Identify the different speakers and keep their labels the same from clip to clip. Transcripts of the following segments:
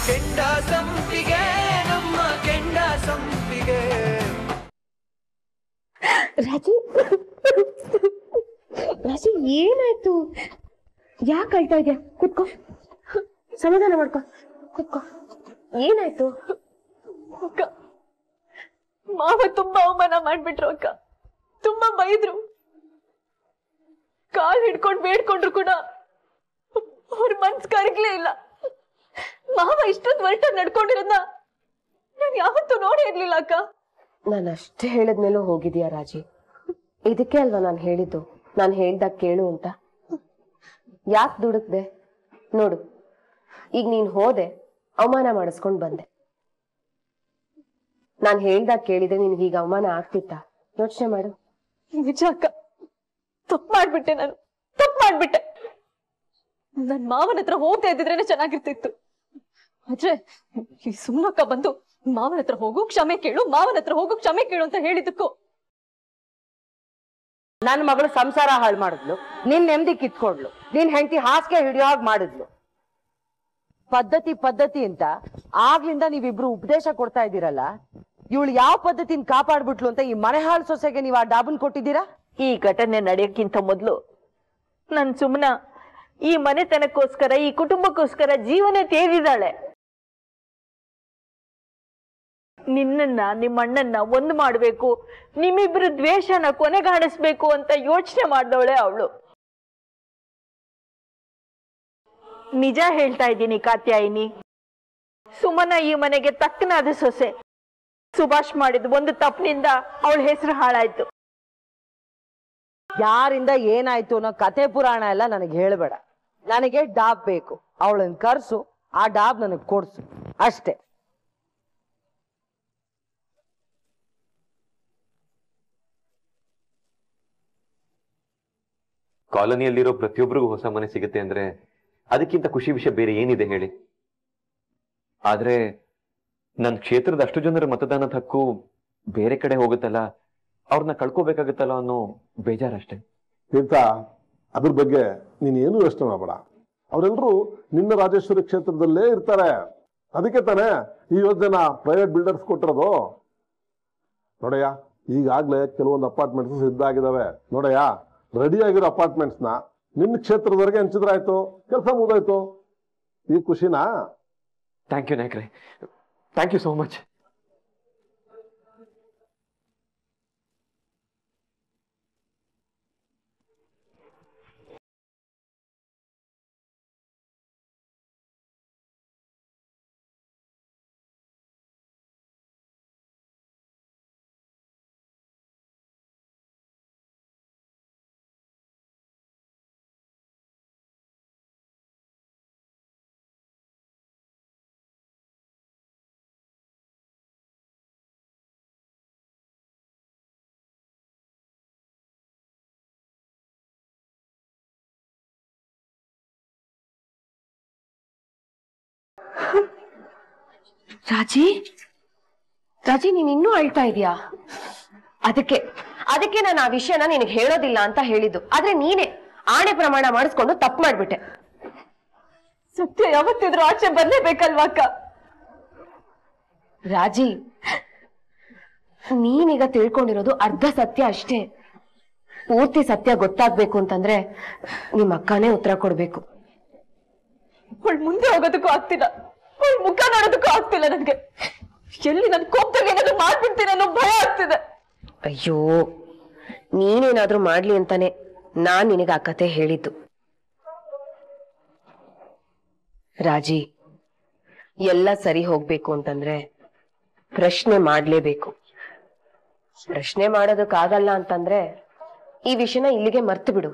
Speaker 1: ಕೆಂಡ ಸಂಪಿಗೆ ನಮ್ಮ ಕೆಂಡ ಸಂಪಿಗೆ
Speaker 2: ರಾಜಿ ರಾಜಿ ಏನಾಯ್ತು ಯಾಕೆ ಅಳ್ತಾ ಇದ್ಯಾ ಕುತ್ಕೋ ಸಮಾಧಾನ ಮಾಡ್ಕೋ ಕುತ್ಕೋ ಏನಾಯ್ತು
Speaker 3: ಅಕ್ಕ ಮಾವ ತುಂಬಾ ಅವಮಾನ ಮಾಡ್ಬಿಟ್ರು ಅಕ್ಕ ತುಂಬಾ ಬೈದ್ರು ಕಾಲ್ ಹಿಡ್ಕೊಂಡ್ ಬೇಡ್ಕೊಂಡ್ರು ಕೂಡ ಅವ್ರ ಮನ್ಸ್ ಕರಗ್ಲೇ ಇಲ್ಲ ಮಾವ ಇಷ್ಟೊಂದು ವರ್ಷ ನಡ್ಕೊಂಡಿರೋದ್ನ ನಾನ್ ಯಾವತ್ತೂ ನೋಡಿ ಇರ್ಲಿಲ್ಲ ಅಕ್ಕ
Speaker 2: ನಾನು ಅಷ್ಟೇ ಹೇಳಿದ್ಮೇಲೂ ಹೋಗಿದ್ಯಾ ರಾಜಿ ಇದಕ್ಕೆ ಅಲ್ವಾ ನಾನು ಹೇಳಿದ್ದು ನಾನು ಹೇಳ್ದಾಗ ಕೇಳು ಅಂತ ಯಾಕೆ ದುಡುಕ್ದೆ ನೋಡು ಈಗ ನೀನ್ ಹೋದೆ ಅವಮಾನ ಮಾಡಿಸ್ಕೊಂಡ್ ಬಂದೆ ನಾನು ಹೇಳ್ದಾಗ ಕೇಳಿದ್ರೆ ನಿನ್ಗೆ ಈಗ ಅವಮಾನ ಆಗ್ತಿತ್ತಾ ಯೋಚನೆ ಮಾಡು
Speaker 3: ನಿಜ ಅಕ್ಕ ತಪ್ಪು ಮಾಡ್ಬಿಟ್ಟೆ ನಾನು ತಪ್ಪು ಮಾಡ್ಬಿಟ್ಟೆ ನನ್ ಮಾವನ ಹತ್ರ ಹೋಗ್ತಾ ಇದ್ದಿದ್ರೇನೆ ಚೆನ್ನಾಗಿರ್ತಿತ್ತು ಆದ್ರೆ ಈ ಸುಮ್ಮಕ್ಕ ಬಂದು ಮಾವನ ಹತ್ರ ಹೋಗು ಕ್ಷಮೆ ಕೇಳು ಮಾವನ ಹತ್ರ ಹೋಗು ಕ್ಷಮೆ ಕೇಳು ಅಂತ ಹೇಳಿದಕ್ಕೂ
Speaker 4: ನನ್ನ ಮಗಳು ಸಂಸಾರ ಹಾಳು ಮಾಡಿದ್ಲು ನಿನ್ ನೆಮ್ಮದಿ ಕಿತ್ಕೊಡ್ಲು ನಿನ್ ಹೆಂಡತಿ ಹಾಸಿಗೆ ಹಿಡಿಯೋ ಹಾಗೆ ಮಾಡಿದ್ಲು ಪದ್ಧತಿ ಪದ್ಧತಿ ಅಂತ ಆಗ್ಲಿಂದ ನೀವಿಬ್ರು ಉಪದೇಶ ಕೊಡ್ತಾ ಇದ್ದೀರಲ್ಲ ಇವಳು ಯಾವ ಪದ್ಧತಿನ ಕಾಪಾಡ್ಬಿಟ್ಲು ಅಂತ ಈ ಮನೆ ಹಾಳು ಸೊಸೆಗೆ ನೀವು ಆ ಡಾಬನ್ ಕೊಟ್ಟಿದ್ದೀರಾ
Speaker 5: ಈ ಘಟನೆ ನಡೆಯಕ್ಕಿಂತ ಮೊದಲು ನನ್ ಸುಮ್ನ ಈ ಮನೆತನಕ್ಕೋಸ್ಕರ ಈ ಕುಟುಂಬಕ್ಕೋಸ್ಕರ ಜೀವನ ತೇರಿದಾಳೆ ನಿನ್ನನ್ನ ನಿಮ್ಮ ಅಣ್ಣನ್ನ ಒಂದು ಮಾಡ್ಬೇಕು ನಿಮ್ಮಿಬ್ರು ದ್ವೇಷನ ಕೊನೆಗಾಣಿಸ್ಬೇಕು ಅಂತ ಯೋಚನೆ ಮಾಡ್ದವಳೆ ಅವಳು ನಿಜ ಹೇಳ್ತಾ ಇದ್ದೀನಿ ಕಾತ್ಯಾಯಿನಿ ಸುಮನ ಈ ಮನೆಗೆ ತಕ್ಕನಾದ ಸೊಸೆ ಸುಭಾಷ್ ಮಾಡಿದ ಒಂದು ತಪ್ಪಿನಿಂದ ಅವಳ ಹೆಸರು ಹಾಳಾಯ್ತು
Speaker 4: ಯಾರಿಂದ ಏನಾಯ್ತು ಅನ್ನೋ ಕತೆ ಪುರಾಣ ಎಲ್ಲ ನನಗೆ ಹೇಳ್ಬೇಡ ನನಗೆ ಡಾಬ್ ಬೇಕು ಅವಳನ್ನ ಕರ್ಸು ಆ ಡಾಬ್ ನನಗೆ ಕೊಡ್ಸು ಅಷ್ಟೇ
Speaker 6: ಕಾಲೋನಿಯಲ್ಲಿರೋ ಪ್ರತಿಯೊಬ್ಬರಿಗೂ ಹೊಸ ಮನೆ ಸಿಗುತ್ತೆ ಅಂದ್ರೆ ಅದಕ್ಕಿಂತ ಖುಷಿ ವಿಷಯ ಬೇರೆ ಏನಿದೆ ಹೇಳಿ ಆದ್ರೆ ನನ್ನ ಕ್ಷೇತ್ರದ ಅಷ್ಟು ಜನರ ಮತದಾನದ ಹಕ್ಕು ಬೇರೆ ಕಡೆ ಹೋಗುತ್ತಲ್ಲ ಅವ್ರನ್ನ ಕಳ್ಕೋಬೇಕಾಗುತ್ತಲ್ಲ ಅನ್ನೋ ಬೇಜಾರಷ್ಟೇ
Speaker 7: ತೀರ್ಥ ಅದ್ರ ಬಗ್ಗೆ ನೀನ್ ಏನು ಯೋಚನೆ ಮಾಡಬೇಡ ಅವರೆಲ್ಲರೂ ನಿನ್ನ ರಾಜೇಶ್ವರಿ ಕ್ಷೇತ್ರದಲ್ಲೇ ಇರ್ತಾರೆ ಅದಕ್ಕೆ ತಾನೇ ಈ ಯೋಜನೆ ಪ್ರೈವೇಟ್ ಬಿಲ್ಡರ್ಸ್ ಕೊಟ್ಟಿರೋದು ನೋಡಯ್ಯ ಈಗಾಗ್ಲೇ ಕೆಲವೊಂದು ಅಪಾರ್ಟ್ಮೆಂಟ್ಸ್ ಸಿದ್ಧ ಆಗಿದಾವೆ ನೋಡಯ್ಯ ರೆಡಿ ಆಗಿರೋ ಅಪಾರ್ಟ್ಮೆಂಟ್ಸ್ ನ ನಿನ್ನ ಕ್ಷೇತ್ರದವರೆಗೆ ಹಂಚಿದ್ರಾಯ್ತು ಕೆಲಸ ಮುಗ್ದಾಯ್ತು ಈ ಖುಷಿನಾ
Speaker 6: ಥ್ಯಾಂಕ್ ಯು ನಾಯಕ್ರೆ thank you so much
Speaker 2: Raji Raji ನೀನ್ ಇನ್ನೂ ಅಳ್ತಾ ಇದೀಯಾ ಅದಕ್ಕೆ ಅದಕ್ಕೆ ನಾನು ಆ ವಿಷಯನ ನಿನಗೆ ಹೇಳೋದಿಲ್ಲ ಅಂತ ಹೇಳಿದ್ದು ಆದ್ರೆ ನೀನೇ ಆಣೆ ಪ್ರಮಾಣ ಮಾಡಿಸ್ಕೊಂಡು ತಪ್ಪು ಮಾಡ್ಬಿಟ್ಟೆ
Speaker 3: ಸತ್ಯ ಯಾವತ್ತಿದ್ರು ಆಚೆ ಬರ್ಲೇಬೇಕಲ್ವಾ ಅಕ್ಕ
Speaker 2: ರಾಜಿ ನೀನೀಗ ತಿಳ್ಕೊಂಡಿರೋದು ಅರ್ಧ ಸತ್ಯ ಅಷ್ಟೇ ಪೂರ್ತಿ ಸತ್ಯ ಗೊತ್ತಾಗ್ಬೇಕು ಅಂತಂದ್ರೆ ನಿಮ್ಮ ಅಕ್ಕನೇ ಉತ್ತರ ಕೊಡ್ಬೇಕು
Speaker 3: ಅವಳು ಮುಂದೆ ಹೋಗೋದಕ್ಕೂ ಆಗ್ತಿಲ್ಲ ಅವಳ ಮುಖ ನೋಡೋದಕ್ಕೂ ಆಗ್ತಿಲ್ಲ ನನ್ಗೆ ಎಲ್ಲಿ ನನ್ ಕೋಪದಲ್ಲಿ ಏನಾದ್ರು ಮಾಡ್ಬಿಡ್ತೀನಿ ಅನ್ನೋ ಭಯ ಆಗ್ತಿದೆ
Speaker 2: ಅಯ್ಯೋ ನೀನೇನಾದ್ರೂ ಮಾಡ್ಲಿ ಅಂತಾನೆ ನಾನ್ ನಿನಗೆ ಆ ಕತೆ ಹೇಳಿದ್ದು ರಾಜಿ ಎಲ್ಲ ಸರಿ ಹೋಗ್ಬೇಕು ಅಂತಂದ್ರೆ ಪ್ರಶ್ನೆ ಮಾಡ್ಲೇಬೇಕು ಪ್ರಶ್ನೆ ಮಾಡೋದಕ್ಕಾಗಲ್ಲ ಅಂತಂದ್ರೆ ಈ ವಿಷಯನ ಇಲ್ಲಿಗೆ ಮರ್ತು ಬಿಡು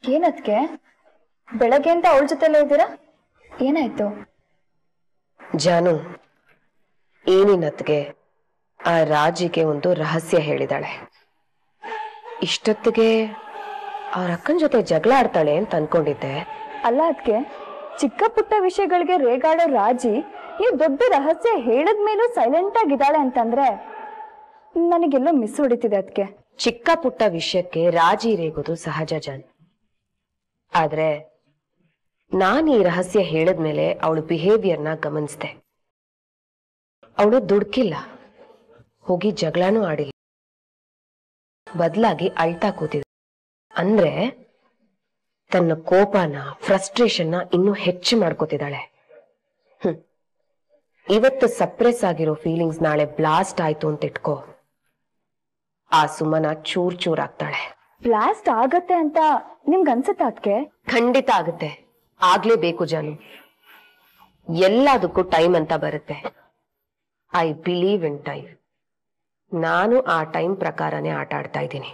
Speaker 8: ಏನದ್ಕೆ ಬೆಳಗ್ಗೆ ಅಂತ ಅವಳ ಜೊತೆಲೇ ಇದ್ದೀರಾ ಏನಾಯ್ತು
Speaker 2: ಜಾನು ಏನಿನತ್ಗೆ ಆ ರಾಜಿಗೆ ಒಂದು ರಹಸ್ಯ ಹೇಳಿದಾಳೆ ಇಷ್ಟೊತ್ತಿಗೆ ಅವ್ರ ಅಕ್ಕನ ಜೊತೆ ಜಗಳ ಆಡ್ತಾಳೆ ಅಂತ ಅನ್ಕೊಂಡಿದ್ದೆ
Speaker 8: ಅಲ್ಲ ಅದಕ್ಕೆ ಚಿಕ್ಕ ಪುಟ್ಟ ವಿಷಯಗಳಿಗೆ ರೇಗಾಡೋ ರಾಜಿ ನೀವು ದೊಡ್ಡ ರಹಸ್ಯ ಹೇಳಿದ್ಮೇಲೂ ಸೈಲೆಂಟ್ ಆಗಿದ್ದಾಳೆ ಅಂತಂದ್ರೆ ನನಗೆಲ್ಲೋ ಮಿಸ್ ಹೊಡಿತಿದೆ ಅದಕ್ಕೆ
Speaker 2: ಚಿಕ್ಕ ಪುಟ್ಟ ವಿಷಯಕ್ಕೆ ರಾಜಿ ರೇಗೋದು ಸಹಜ ಜಾನ್ ಆದ್ರೆ ನಾನ್ ಈ ರಹಸ್ಯ ಹೇಳಿದ್ಮೇಲೆ ಅವಳು ಬಿಹೇವಿಯರ್ನ ಗಮನಿಸ್ದೆ ಅವಳು ದುಡ್ಕಿಲ್ಲ ಹೋಗಿ ಜಗಳನೂ ಆಡಿಲ್ಲ ಬದಲಾಗಿ ಅಳ್ತಾ ಕೂತಿದ್ದ ಅಂದ್ರೆ ತನ್ನ ಕೋಪನ ಫ್ರಸ್ಟ್ರೇಷನ್ನ ಇನ್ನೂ ಹೆಚ್ಚು ಮಾಡ್ಕೋತಿದ್ದಾಳೆ ಹ್ಮ್. ಇವತ್ತು ಸಪ್ರೆಸ್ ಆಗಿರೋ ಫೀಲಿಂಗ್ಸ್ ನಾಳೆ ಬ್ಲಾಸ್ಟ್ ಆಯ್ತು ಅಂತ ಇಟ್ಕೋ ಆ ಸುಮನ ಚೂರ್ ಚೂರ್ ಆಗ್ತಾಳೆ
Speaker 8: ಬ್ಲಾಸ್ಟ್ ಆಗತ್ತೆ ಅಂತ ನಿಮ್ಗೆ ಅನ್ಸುತ್ತ ಅದಕ್ಕೆ
Speaker 2: ಖಂಡಿತ ಆಗುತ್ತೆ ಆಗ್ಲೇಬೇಕು ಜಾನು ಎಲ್ಲದಕ್ಕೂ ಟೈಮ್ ಅಂತ ಬರುತ್ತೆ ಐ ಬಿಲೀವ್ ಇನ್ ಟೈಮ್ ನಾನು ಆ ಟೈಮ್ ಪ್ರಕಾರನೇ ಆಟ ಆಡ್ತಾ ಇದ್ದೀನಿ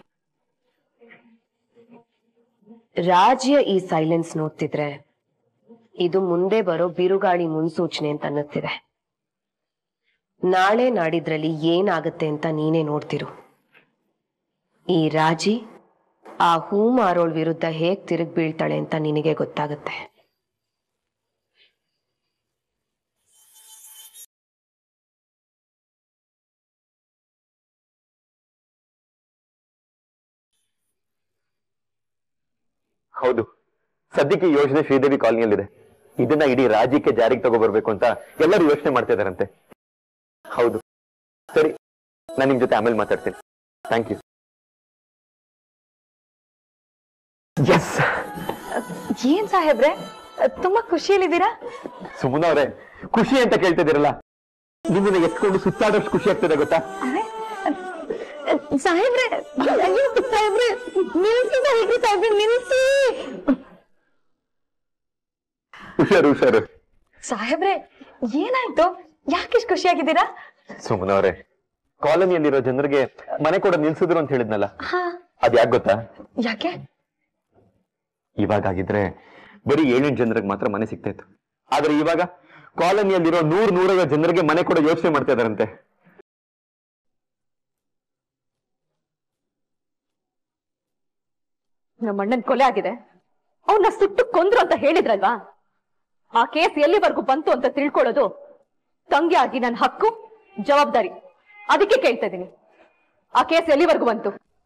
Speaker 2: ರಾಜ್ಯ ಈ ಸೈಲೆನ್ಸ್ ನೋಡ್ತಿದ್ರೆ ಇದು ಮುಂದೆ ಬರೋ ಬಿರುಗಾಳಿ ಮುನ್ಸೂಚನೆ ಅಂತ ಅನ್ನಿಸ್ತಿದೆ ನಾಳೆ ನಾಡಿದ್ರಲ್ಲಿ ಏನಾಗುತ್ತೆ ಅಂತ ನೀನೇ ನೋಡ್ತಿರು ಈ ರಾಜಿ ಆ ಹೂ ಮಾರೋಳ್ ವಿರುದ್ಧ ಹೇಗ್ ತಿರುಗ್ ಬೀಳ್ತಾಳೆ ಅಂತ ನಿನಗೆ ಗೊತ್ತಾಗುತ್ತೆ
Speaker 6: ಹೌದು ಸದ್ಯಕ್ಕೆ ಈ ಯೋಜನೆ ಶ್ರೀದೇವಿ ಕಾಲನಿಯಲ್ಲಿದೆ ಇದನ್ನ ಇಡೀ ರಾಜ್ಯಕ್ಕೆ ಜಾರಿಗೆ ತಗೋಬರ್ಬೇಕು ಅಂತ ಎಲ್ಲರೂ ಯೋಚನೆ ಮಾಡ್ತಾ ಇದಾರಂತೆ ಹೌದು ಸರಿ ನಾನು ನಿಮ್ ಜೊತೆ ಆಮೇಲೆ ಮಾತಾಡ್ತೀನಿ ಥ್ಯಾಂಕ್ ಯು ಎಸ್
Speaker 8: ಏನ್ ಸಾಹೇಬ್ರೆ ತುಂಬಾ ಖುಷಿಯಲ್ಲಿದ್ದೀರಾ
Speaker 6: ಸುಮ್ಮನ ಅವರೇ ಖುಷಿ ಅಂತ ಕೇಳ್ತಿದ್ದೀರಲ್ಲ ನಿಮ್ಮನ್ನ ಎತ್ಕೊಂಡು ಸುತ್ತಾಡೋಷ್ಟು ಖುಷಿ ಆಗ್ತದೆ ಗೊತ್ತಾ
Speaker 8: ಸಾಹೇಬ್ರೆ ಅಯ್ಯೋ ಸಾಹೇಬ್ರೆ ನಿಲ್ಸಿ ಸಾಹೇಬ್ರೆ ಸಾಹೇಬ್ರೆ ನಿಲ್ಸಿ
Speaker 6: ಹುಷಾರು ಹುಷಾರು
Speaker 8: ಸಾಹೇಬ್ರೆ ಏನಾಯ್ತು ಯಾಕಿಷ್ಟು ಖುಷಿಯಾಗಿದ್ದೀರಾ
Speaker 6: ಸುಮ್ಮನವ್ರೆ ಕಾಲೋನಿಯಲ್ಲಿರೋ ಜನರಿಗೆ ಮನೆ ಕೂಡ ನಿಲ್ಸಿದ್ರು ಅಂತ ಹೇಳಿದ್ನಲ್ಲ
Speaker 8: ಹಾ
Speaker 6: ಅದ್ ಯಾಕೆ ಗೊತ್ತಾ
Speaker 8: ಯಾಕೆ
Speaker 6: ಇವಾಗ ಆಗಿದ್ರೆ ಬರೀ ಏಳೆಂಟು ಜನರಿಗೆ ಮಾತ್ರ ಮನೆ ಸಿಗ್ತಾ ಇತ್ತು ಆದ್ರೆ ಇವಾಗ ಕಾಲೋನಿಯಲ್ಲಿರೋ ನೂರ್ ನೂರೈವತ್ತು ಜನರಿಗೆ ಮನೆ ಕೂಡ ಯೋಚನೆ ಮಾಡ್ತಾ ಇದಾರಂತೆ
Speaker 3: ನಮ್ಮ ಅಣ್ಣನ್ ಕೊಲೆ ಆಗಿದೆ ಅವನ್ನ ಸುಟ್ಟು ಕೊಂದ್ರು ಅಂತ ಹೇಳಿದ್ರಲ್ವಾ ಆ ಕೇಸ್ ಎಲ್ಲಿವರೆಗೂ ಬಂತು ಅಂತ ತಿಳ್ಕೊಳ್ಳೋದು ತಂಗಿ ಆಗಿ ನನ್ನ ಹಕ್ಕು ಜವಾಬ್ದಾರಿ ಅದಕ್ಕೆ ಕೇಳ್ತಾ ಇದೀನಿ ಆ ಕೇಸ್ ಎಲ್ಲಿವರೆಗೂ ಬಂತು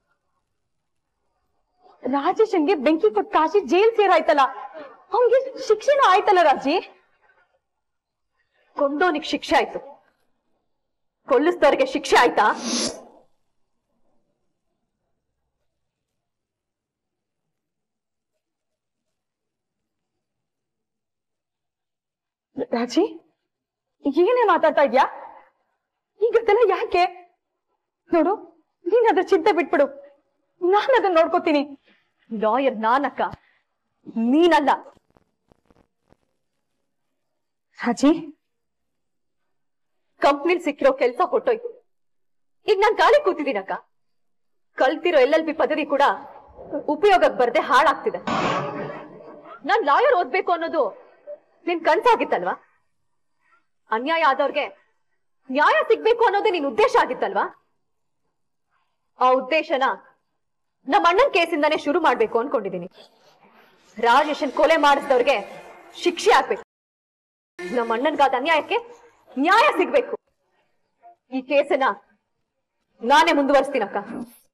Speaker 3: ರಾಜೇಶನ್ಗೆ ಬೆಂಕಿ ಕೊಟ್ಟು ಕಾಶಿ ಜೈಲ್ ಸೇರಾಯ್ತಲ್ಲ ಅವನ್ಗೆ ಶಿಕ್ಷೆನೂ ಆಯ್ತಲ್ಲ ರಾಜಿ ಕೊಂದೋನಿಗ್ ಶಿಕ್ಷೆ ಆಯ್ತು ಕೊಲ್ಲಿಸ್ದವ್ರಿಗೆ ಶಿಕ್ಷೆ ಆಯ್ತಾ ರಾಜಿ ಏನೇ ಮಾತಾಡ್ತಾ ಇದ್ಯಾ ಈಗದೆಲ್ಲ ಯಾಕೆ ನೋಡು ನೀನ್ ಅದ್ರ ಚಿಂತೆ ಬಿಟ್ಬಿಡು ನಾನು ಅದನ್ನ ನೋಡ್ಕೋತೀನಿ ಲಾಯರ್ ನಾನಕ್ಕ ನೀನಲ್ಲ ರಾಜಿ ಕಂಪ್ನಿಲ್ ಸಿಕ್ಕಿರೋ ಕೆಲ್ಸ ಕೊಟ್ಟೋಯ್ತು ಈಗ ನಾನ್ ಖಾಲಿ ಕೂತಿದ್ದೀನಕ್ಕ ಕಲ್ತಿರೋ ಎಲ್ ಎಲ್ ಬಿ ಪದವಿ ಕೂಡ ಉಪಯೋಗಕ್ಕೆ ಬರ್ದೆ ಹಾಳಾಗ್ತಿದೆ ನಾನ್ ಲಾಯರ್ ಓದ್ಬೇಕು ಅನ್ನೋದು ನಿನ್ ಕನ್ಸಾಗಿತ್ತಲ್ವಾ ಅನ್ಯಾಯ ಆದವ್ರಿಗೆ ನ್ಯಾಯ ಸಿಗ್ಬೇಕು ಅನ್ನೋದೇ ನಿನ್ ಉದ್ದೇಶ ಆಗಿತ್ತಲ್ವಾ ಆ ಉದ್ದೇಶನ ನಮ್ಮ ಅಣ್ಣನ್ ಕೇಸಿಂದಾನೇ ಶುರು ಮಾಡ್ಬೇಕು ಅನ್ಕೊಂಡಿದೀನಿ ರಾಜೇಶನ್ ಕೊಲೆ ಮಾಡಿಸಿದವ್ರಿಗೆ ಶಿಕ್ಷೆ ಆಗ್ಬೇಕು ನಮ್ಮ ಅಣ್ಣನ್ಗಾದ ಅನ್ಯಾಯಕ್ಕೆ ನ್ಯಾಯ ಸಿಗ್ಬೇಕು ಈ ಕೇಸನ್ನ ನಾನೇ ಮುಂದುವರಿಸ್ತೀನಕ್ಕ